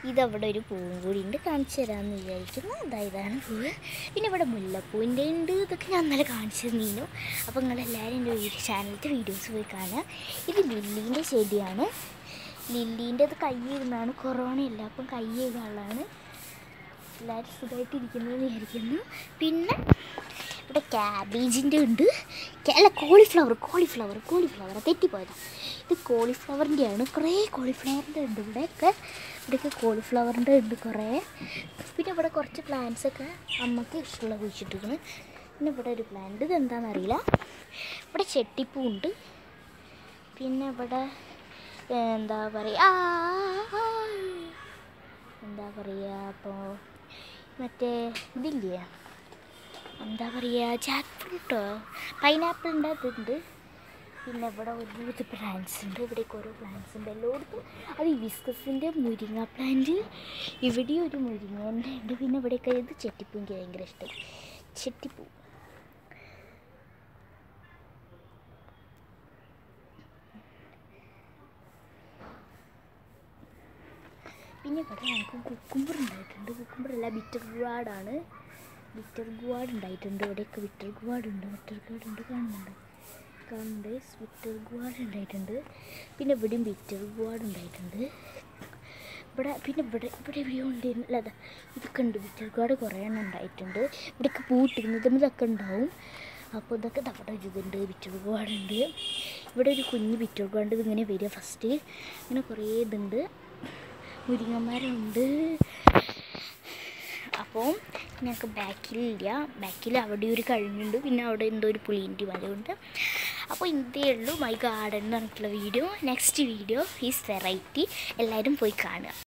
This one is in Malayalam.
ഇതവിടെ ഒരു പൂവും കൂടി ഉണ്ട് കാണിച്ചു തരാമെന്ന് വിചാരിക്കുന്നു അതാ ഇതാണ് പൂവ് പിന്നെ ഇവിടെ മുല്ലപ്പൂവിൻ്റെ ഉണ്ട് ഇതൊക്കെ ഞാൻ ഇന്നലെ കാണിച്ചു തന്നീനു അപ്പോൾ നിങ്ങളെല്ലാവരും എൻ്റെ വീഡിയോ ചാനലത്തെ വീഡിയോസ് പോയി കാണുക ഇത് ലില്ലീൻ്റെ ചെടിയാണ് ലില്ലീൻ്റെ അത് കൈ ഇരുന്നാണ് കൊറോണ ഇല്ല അപ്പം കൈ എഴുതാനുള്ളതാണ് എല്ലാവരും സുഖമായിട്ടിരിക്കുന്നതെന്ന് വിചാരിക്കുന്നു പിന്നെ ഇവിടെ ക്യാബേജിൻ്റെ ഉണ്ട് ക്യാ- അല്ല കോളിഫ്ലവർ കോളിഫ്ലവർ കോളിഫ്ലവർ തെറ്റിപ്പോയതാണ് ഇത് കോളിഫ്ലവറിൻ്റെ ആണ് കുറേ കോളിഫ്ലവറിൻ്റെ ഉണ്ട് ഇവിടെയൊക്കെ ഇവിടെയൊക്കെ കോളിഫ്ലവറിൻ്റെ ഉണ്ട് കുറേ പിന്നെ ഇവിടെ കുറച്ച് plants ഒക്കെ അമ്മക്ക് ഇഷ്ടമുള്ള കുഴിച്ചിട്ടിരിക്കുന്നു പിന്നെ ഇവിടെ ഒരു പ്ലാന്റ് ഇത് എന്താണെന്നറിയില്ല ഇവിടെ ചെട്ടിപ്പൂ ഉണ്ട് പിന്നെ ഇവിടെ ഏ, എന്താ പറയുക എന്താ പറയുക അപ്പോൾ മറ്റേ ഇതില്ലേ എന്താ പറയുക ജാക്ക് ഫ്രൂട്ടോ പൈനാപ്പിളിൻ്റെ അതുണ്ട് പിന്നെ ഇവിടെ ഒരുപാട് പ്ലാന്റ്സ് ഉണ്ട് ഇവിടേക്ക് ഓരോ പ്ലാന്റ്സ് ഉണ്ട് എല്ലായിടത്തും അത് വിസ്കസിൻ്റെ മുരിങ്ങ പ്ലാന്റ് ഇവിടെ ഒരു മുരിങ്ങേൻ്റെ ഉണ്ട് പിന്നെ ഇവിടെയൊക്കെ ഇത് ചെട്ടിപ്പൂ എനിക്ക് ഭയങ്കര ഇഷ്ടം ചെട്ടിപ്പൂ പിന്നെ ഇവിടെ ഞങ്ങൾക്ക് കുക്കുംബർ ഉണ്ടായിട്ടുണ്ട് കുക്കുംബർ അല്ല ബിറ്റർ ഗുവാഡാണ് ബിറ്റർ ഗുവാഡ് ഉണ്ടായിട്ടുണ്ട് ഇവിടെയൊക്കെ ബിറ്റർ ഗുവാഡ് ഉണ്ട് ബിറ്റർ ഗുവാഡ് ഉണ്ട് കാണുന്നുണ്ട് കാണുന്നുണ്ട് ബിറ്റർ ഗുവാഡ് ഉണ്ടായിട്ടുണ്ട് പിന്നെ ഇവിടെയും ബിറ്റർ ഗുവാഡ് ഉണ്ടായിട്ടുണ്ട് ഇവിടെ പിന്നെ ഇവിടെ ഇവിടെ എവിടെയോ ഉണ്ടായിരുന്നു അല്ല അതാ ഇതൊക്കെ ഉണ്ട് ബിറ്റർ ഗുവാഡ് കുറേ എണ്ണം ഉണ്ടായിട്ടുണ്ട് ഇവിടെയൊക്കെ പൂട്ടിക്കുന്നത് ഇതൊക്കെ ഉണ്ടാവും അപ്പോൾ ഇതൊക്കെ ദാ അവിടെ ഒരു ഇതുണ്ട് ബിറ്റർ ഗുവാഡ് ഉണ്ട് ഇവിടെ ഒരു കുഞ്ഞ് ബിറ്റർ ഗുവാഡ് ഇതിങ്ങനെ വരിക ഫസ്റ്റ് ഇങ്ങനെ കുറേ ഇതുണ്ട് മുരിങ്ങന്മാരുണ്ട് അപ്പോൾ ഞങ്ങൾക്ക് ബാക്കിലില്ല ബാക്കിൽ അവിടെ ഒരു കഴിഞ്ഞുണ്ട് പിന്നെ അവിടെ എന്തോ ഒരു പുളിൻ്റെ മരമുണ്ട് അപ്പോൾ ഇതേ ഉള്ളൂ മൈ ഗാർഡൻ എന്ന് പറഞ്ഞിട്ടുള്ള video next video is variety എല്ലാവരും പോയി കാണുക